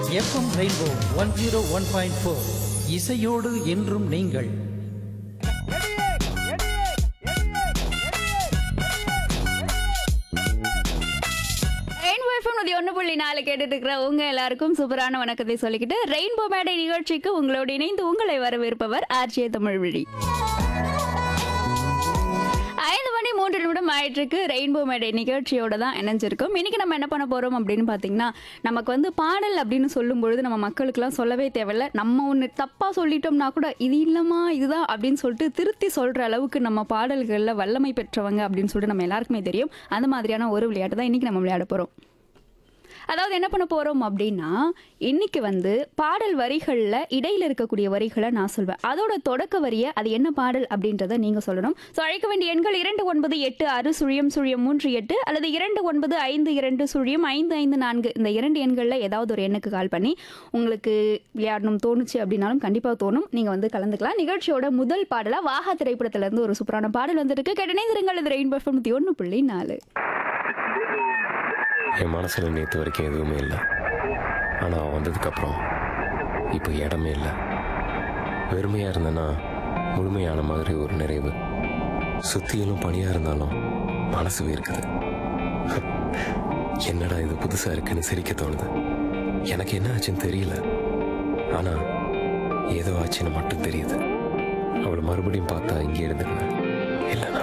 FM Rainbow one zero one point four இசையோடு என்றும் நீங்கள் ரெயின்போ எஃப்எம் நூத்தி ஒன்று புள்ளி நாலு கேட்டுட்டு இருக்கிற உங்க எல்லாருக்கும் சூப்பரான வணக்கத்தை சொல்லிக்கிட்டு ரெயின்போ மேடை நிகழ்ச்சிக்கு உங்களோடு இணைந்து உங்களை வரவேற்பவர் ஆர்ஜே தமிழ்விழி ஐந்து மணி மூன்று நிமிடம் ஆயிட்டு இருக்கு ரெயின்போ மேடை நிகழ்ச்சியோட தான் இணைஞ்சிருக்கும் இன்னைக்கு நம்ம என்ன பண்ண போறோம் அப்படின்னு பார்த்தீங்கன்னா நமக்கு வந்து பாடல் அப்படின்னு சொல்லும் பொழுது நம்ம மக்களுக்கெல்லாம் சொல்லவே தேவையில்ல நம்ம ஒன்று தப்பா சொல்லிட்டோம்னா கூட இது இல்லம்மா இதுதான் அப்படின்னு சொல்லிட்டு திருத்தி சொல்ற அளவுக்கு நம்ம பாடல்களில் வல்லமை பெற்றவங்க அப்படின்னு சொல்லிட்டு நம்ம எல்லாருக்குமே தெரியும் அந்த மாதிரியான ஒரு விளையாட்டு தான் இன்னைக்கு நம்ம விளையாட போறோம் அதாவது என்ன பண்ண போறோம் அப்படின்னா இன்னைக்கு வந்து பாடல் வரிகளில் இடையில இருக்கக்கூடிய வரிகளை நான் சொல்வேன் அதோட தொடக்க வரியை அது என்ன பாடல் அப்படின்றத நீங்க சொல்லணும் ஸோ அழைக்க வேண்டிய எண்கள் இரண்டு ஒன்பது எட்டு ஆறு சுழியம் சுழியம் மூன்று எட்டு அல்லது இரண்டு ஒன்பது ஐந்து இரண்டு சுழியம் ஐந்து ஐந்து நான்கு இந்த இரண்டு எண்களில் ஏதாவது ஒரு எண்ணுக்கு கால் பண்ணி உங்களுக்கு விளையாடணும் தோணுச்சு அப்படின்னாலும் கண்டிப்பாக தோணும் நீங்கள் வந்து கலந்துக்கலாம் நிகழ்ச்சியோட முதல் பாடலாக வாகா திரைப்படத்திலேருந்து ஒரு சூப்பரான பாடல் வந்திருக்கு கேட்டனைந்திருங்கள் இது ரெயின்போ தொண்ணூற்றி ஒன்று புள்ளி நாலு என் மனசில் நேற்று வரைக்கும் எதுவுமே இல்லை ஆனால் அவன் வந்ததுக்கப்புறம் இப்போ இடமே இல்லை வெறுமையாக இருந்தேன்னா முழுமையான மாதிரி ஒரு நிறைவு சுத்தியிலும் பனியாக இருந்தாலும் மனசு இருக்குது என்னடா இது புதுசாக இருக்குன்னு சிரிக்க தோணுது எனக்கு என்ன ஆச்சுன்னு தெரியல ஆனால் ஏதோ ஆச்சுன்னு மட்டும் தெரியுது அவளை மறுபடியும் பார்த்தா இங்கே இருந்துருவேன் இல்லைனா